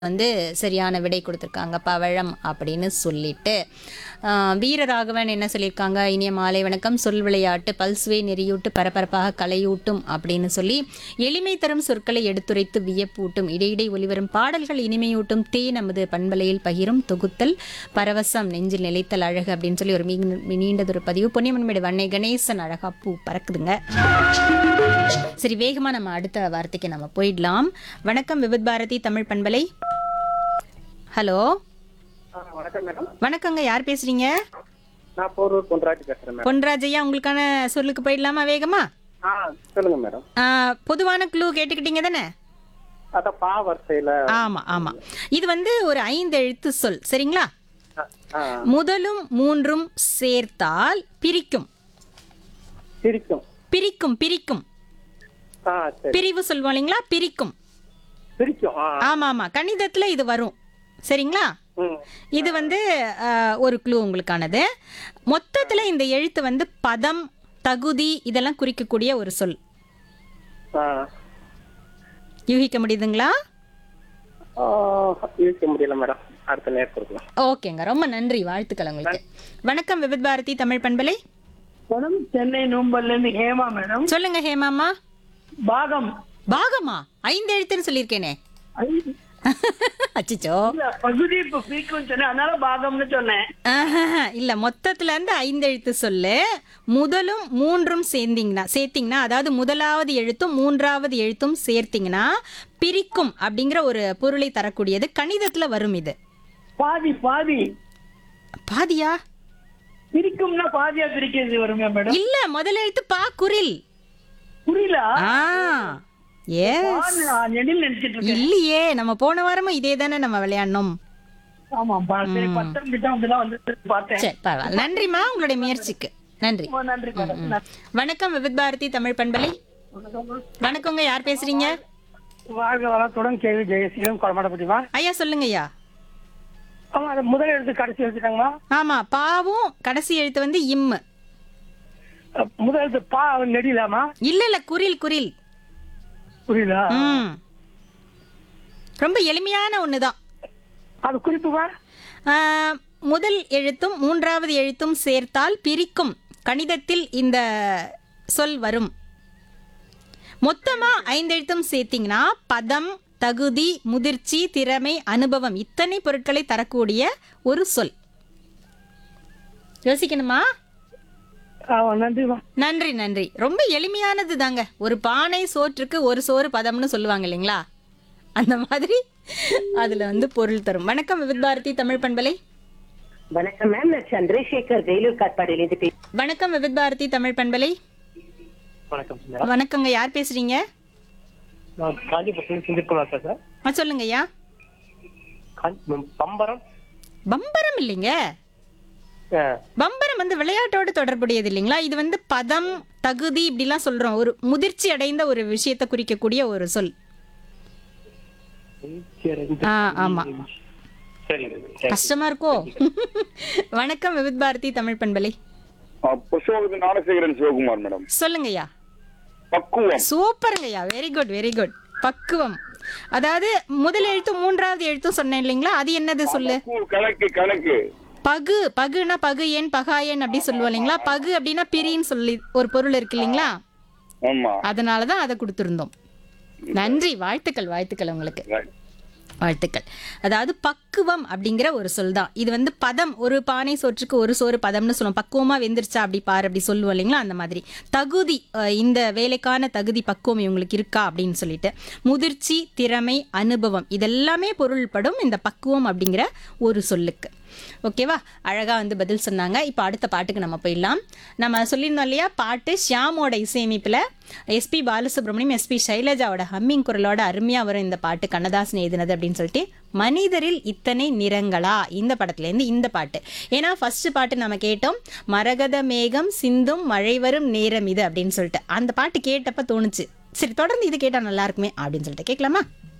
வந்து சரியான விடை கொடுத்துருக்காங்க பவழம் அப்படின்னு சொல்லிட்டு ஆஹ், வீரராகவன் என்ன சொல்லியிருக்காங்க இனிய மாலை வணக்கம் சொல் விளையாட்டு பல்சுவை நெறியூட்டு பரபரப்பாக கலையூட்டும் அப்படின்னு சொல்லி எளிமை தரும் சொற்களை எடுத்துரைத்து வியப்பூட்டும் இடையிடை ஒளிவரும் பாடல்கள் இனிமையூட்டும் தே நமது பண்பலையில் பகிரும் தொகுத்தல் பரவசம் நெஞ்சில் நிலைத்தல் அழகு அப்படின்னு சொல்லி ஒரு மீ- நீண்டதொரு பதிவு பொன்னியமன்மேடு வண்ணை கணேசன் அழகா பூ பறக்குதுங்க சரி வேகமா நம்ம அடுத்த வார்த்தைக்கு நம்ம போயிடலாம் வணக்கம் விபத் பாரதி தமிழ் பண்பலை ஹலோ ஆ, வணக்கம் மேடம் வணக்கங்க யார் பேசுறீங்க நான் போரூர் பொன்ராஜ் பேசுறேன் மேடம் பொன்ராஜையா உங்களுக்கான சொல்லுக்கு போயிடலாமா வேகமா ஆ சொல்லுங்க மேடம் ஆ, பொதுவான க்ளூ கேட்டுக்கிட்டீங்க தானே அதான் பா வரிசையில ஆமா ஆமா இது வந்து ஒரு ஐந்து எழுத்து சொல் சரிங்களா ஆ, ஆ, முதலும் மூன்றும் சேர்த்தால் பிரிக்கும் சிரிக்கும் பிரிக்கும் பிரிக்கும் ஆ சரி பிரிவு சொல்லுவோம் இல்லைங்களா பிரிக்கும் சிரிக்கும் ஆ ஆமா ஆமா கணிதத்துல இது வரும் சரிங்களா ம் இது வந்து அஹ், ஒரு க்ளூ உங்களுக்கானது மொத்தத்தில் இந்த எழுத்து வந்து பதம் தகுதி இதெல்லாம் குறிக்கக்கூடிய ஒரு சொல் ஆ யூகிக்க முடியுதுங்களா ஆ, யூகிக்க முடியல மேடம் அடுத்த நேரம் கொடுக்கலாம் ஓகேங்க ரொம்ப நன்றி வாழ்த்துக்கள் உங்களுக்கு வணக்கம் விபத் பாரதி தமிழ் பண்பலை மேடம் சென்னை நூம்பல்ல இருந்து ஹேமா மேடம் சொல்லுங்க ஹேமாமா பாகம் பாகமா ஐந்து எழுத்துன்னு சொல்லியிருக்கேனே ஐ- அச்சிச்சோ இல்ல, பகுதி இப்ப ஃப்ரீக்வன்ட் சொன்னேன் அதனால பாகம்னு சொன்னேன் ஆஹா, இல்ல மொத்தத்துல இருந்து ஐந்து எழுத்து சொல்லு முதலும் மூன்றும் சேர்ந்தீங்கன்னா சேர்த்தீங்கன்னா அதாவது முதலாவது எழுத்தும் மூன்றாவது எழுத்தும் சேர்த்தீங்கன்னா பிரிக்கும் அப்படிங்கிற ஒரு பொருளை தரக்கூடியது கணிதத்துல வரும் இது பாதி பாதி பாதியா பிரிக்கும்னா பாதியா பிரிக்கிறது வருமே மேடம் இல்ல முதல் எழுத்து பா குரில் புரியல ஆ ஏ நான் நெடில் நினைச்சிட்டு இருக்கேன் இல்லையே நம்ம போன வாரமும் இதே தானே நம்ம விளையாடணும் ஆமா பா- சரி பத்தம் கிட்ட வந்துதான் வந்து பார்த்தேன் சரி பரவாயில்ல நன்றிம்மா உங்களுடைய முயற்சிக்கு நன்றி ரொம்ப நன்றி மேடம் வணக்கம் விபத் பாரதி தமிழ் பண்பலை வணக்கங்க யார் பேசுறீங்க வாழ்க வளத்துடன் கேள்வி ஜெயசீலம் கொடமாட்டப்பட்டிமா ஐயா சொல்லுங்க ஐயா ஆமா அது முதல் எழுத்து கடைசி எழுத்துட்டாங்களா ஆமா பாவும் கடைசி எழுத்து வந்து இம்மு முதல் எழுத்து பா நெடிலாமா இல்ல இல்ல குரில் குரில் புரியல ம் ரொம்ப எளிமையான ஒண்ணுதான் அது குறிப்புமா ஆ, முதல் எழுத்தும் மூன்றாவது எழுத்தும் சேர்த்தால் பிரிக்கும் கணிதத்தில் இந்த சொல் வரும் மொத்தமா ஐந்து எழுத்தும் சேர்த்தீங்கன்னா பதம் தகுதி முதிர்ச்சி திறமை அனுபவம் இத்தனை பொருட்களை தரக்கூடிய ஒரு சொல் யோசிக்கணுமா ஆமா நன்றிமா நன்றி நன்றி ரொம்ப எளிமையானது தாங்க ஒரு பானை சோற்றுக்கு ஒரு சோறு பதம்னு சொல்லுவாங்க இல்லைங்களா அந்த மாதிரி அதுல வந்து பொருள் தரும் வணக்கம் விவித் பாரதி தமிழ் பண்பலை வணக்கம் மேம் நான் சந்திரசேகர் வேலூர் காட்பாடியிலிருந்து பே வணக்கம் விவித் பாரதி தமிழ் பண்பலை வணக்கம் மேடம் வணக்கங்க யார் பேசுறீங்க நான் காஞ்சிபுரத்துல செஞ்சிருக்கோம் சார் ஆ சொல்லுங்க ஐயா காஞ்சி- பம்பரம் பம்பரம் இல்லைங்க ஆ, பம்பரம் வந்து விளையாட்டோடு தொடர்புடையது இல்லைங்களா இது வந்து பதம் தகுதி இப்படிலாம் சொல்றோம் ஒரு முதிர்ச்சி அடைந்த ஒரு விஷயத்தை குறிக்கக்கூடிய ஒரு சொல் சரி ஆ ஆமா சரி கஷ்டமா இருக்கோ வணக்கம் விவித் பாரதி தமிழ் பண்பலை புஷ்பவதி ஞானசேகரன் சிவகுமார் மேடம் சொல்லுங்கய்யா பக்குவம் சூப்பருங்கய்யா வெரி குட் வெரி குட் பக்குவம் அதாவது முதல் எழுத்தும் மூன்றாவது எழுத்தும் சொன்னேன் இல்லைங்களா அது என்னது சொல்லு பக்குவம் கணக்கு கணக்கு பகு பகுனா பகு ஏன் பகாயன் அப்படி சொல்லுவோம் இல்லைங்களா பகு அப்படின்னா பிரின்னு சொல்லி ஒரு பொருள் இருக்கு இல்லைங்களா ஆமா அதனால தான் அதை கொடுத்துருந்தோம் நன்றி வாழ்த்துக்கள் வாழ்த்துக்கள் உங்களுக்கு Right. வாழ்த்துக்கள் அதாவது பக்குவம் அப்படிங்கிற ஒரு சொல் தான் இது வந்து பதம் ஒரு பானை சோற்றுக்கு ஒரு சோறு பதம்னு சொல்லுவோம் பக்குவமா வெந்துருச்சா அப்படி பாரு அப்படி சொல்லுவோம் இல்லைங்களா அந்த மாதிரி தகுதி அஹ், இந்த வேலைக்கான தகுதி பக்குவம் இவங்களுக்கு இருக்கா அப்படின்னு சொல்லிட்டு முதிர்ச்சி திறமை அனுபவம் இதெல்லாமே பொருள்படும் இந்த பக்குவம் அப்படிங்கிற ஒரு சொல்லுக்கு ஓகேவா அழகா வந்து பதில் சொன்னாங்க இப்போ அடுத்த பாட்டுக்கு நம்ம போயிடலாம் நம்ம சொல்லியிருந்தோம் இல்லையா பாட்டு ஷியாமோட இசையமைப்பில் எஸ்பி பாலசுப்ரமணியம் எஸ்பி சைலஜாவோட ஹம்மிங் குரலோட அருமையாக வரும் இந்த பாட்டு கண்ணதாசன் எழுதினது அப்படின்னு சொல்லிட்டு மனிதரில் இத்தனை நிறங்களா இந்த படத்துலேருந்து இந்த பாட்டு ஏன்னா ஃபர்ஸ்ட் பாட்டு நம்ம கேட்டோம் மரகத மேகம் சிந்தும் மழை வரும் நேரம் இது அப்படின்னு சொல்லிட்டு அந்த பாட்டு கேட்டப்ப தோணுச்சு சரி தொடர்ந்து இது கேட்டால் நல்லா இருக்குமே அப்படின்னு சொல்லிட்டு கேட்கலாமா